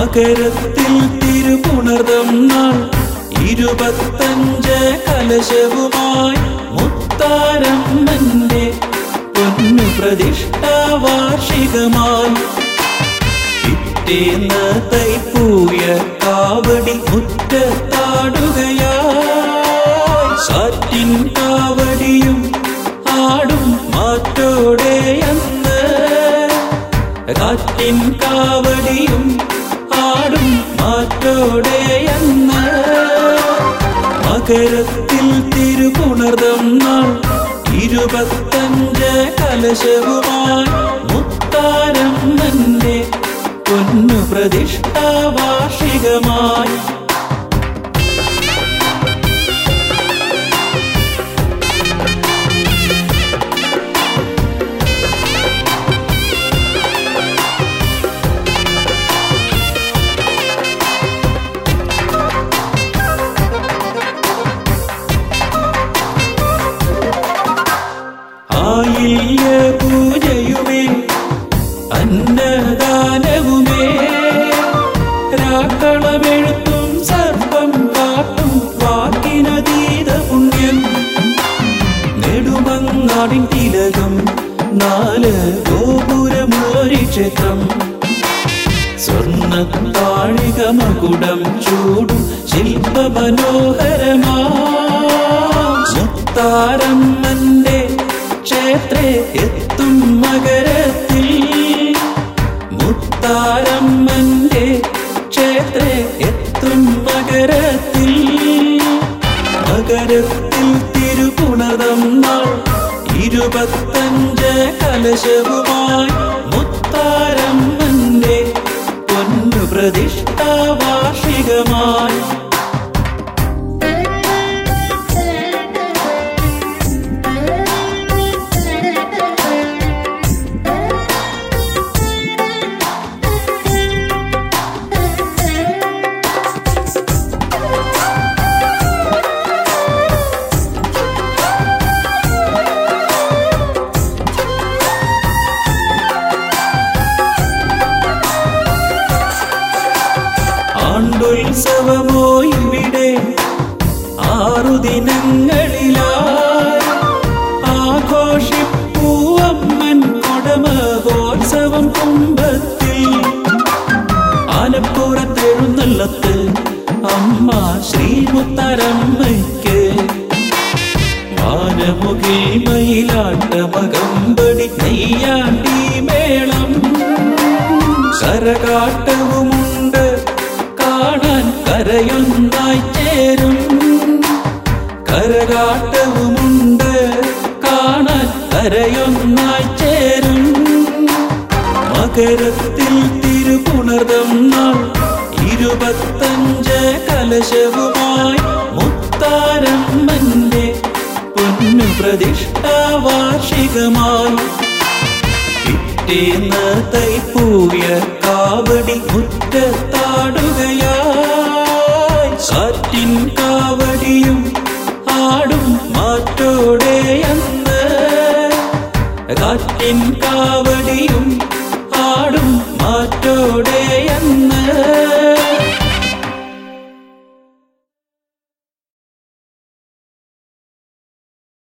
മകരത്തിൽ തിരുപുണർദം നാൾ ഇരുപത്തഞ്ച് കലശവുമായി മുത്താരമ്മന്റെ പൊന്നു പ്രതിഷ്ഠാ വാർഷികമായി പിറ്റേന്ന് തൈപ്പൂയ കാവടി മുറ്റത്താടുകയായി സാറ്റിൻ കാവടിയും ആടും മാറ്റോടെ അന്ന് കാറ്റിൻ കാവടിയും ആടും മാറ്റോടെ അന്ന് മകരത്തിൽ തിരുപുണർദം നാൾ ഇരുപത്തഞ്ച് കലശവുമായി മുത്താരമ്മന്റെ പൊന്നു പ്രതിഷ്ഠാ വാർഷികമായി ആയില്യ പൂജയുമേ അന്നദാനവുമേ രാക്കളമെഴുത്തും സർപ്പം കാട്ടും വാക്കിനതീത പുണ്യം നെടുമങ്ങാടിൻ തിലകം നാല് ഗോപുരമുള്ളൊരു ക്ഷേത്രം സ്വർണ്ണ താഴിക മകുടം ചൂടും ശില്പ മനോഹരമാ മുത്താരമ്മന്റെ ക്ഷേത്രേ എത്തും മകരത്തിൽ മുത്താരമ്മന്റെ ക്ഷേത്രേ എത്തും മകരത്തിൽ മകരത്തിൽ തിരുപുണർദം നാൾ ഇരുപത്തഞ്ച് കലശവുമായി മുത്താരമ്മന്റെ പൊന്നു പ്രതിഷ്ഠാ വാർഷികമായി ആണ്ടുത്സവമോ ഇവിടെ ആറു ദിനങ്ങളിലായി ആഘോഷിപ്പൂവമ്മൻ കൊടമഹോത്സവം കുംഭത്തിൽ ആലപ്പുറത്തെഴുന്നള്ളത്ത് അമ്മ ശ്രീമുത്തരമ്മയ്ക്ക് വാനമുകിൽ മയിലാട്ടമകമ്പടി നെയ്യാണ്ടി മേളം കരകാട്ടവുമുണ്ട് കാണാൻ കരയൊന്നായി ചേരും കരകാട്ടവുമുണ്ട് കാണാൻ കരയൊന്നായി ചേരും മകരത്തിൽ തിരുപുണർദം നാൾ ഇരുപത്തഞ്ച് കലശവുമായി മുത്താരമ്മന്റെ പൊന്നു പ്രതിഷ്ഠാ വാർഷികമായി പിറ്റേന്ന് തൈപ്പൂയ കാവടി മുറ്റത്താടുകയായി കാറ്റിൻ കാവടിയും ആടും മാറ്റോടെ അന്ന് കാറ്റിൻ കാവടിയും ആടും മാറ്റോടെ അന്ന്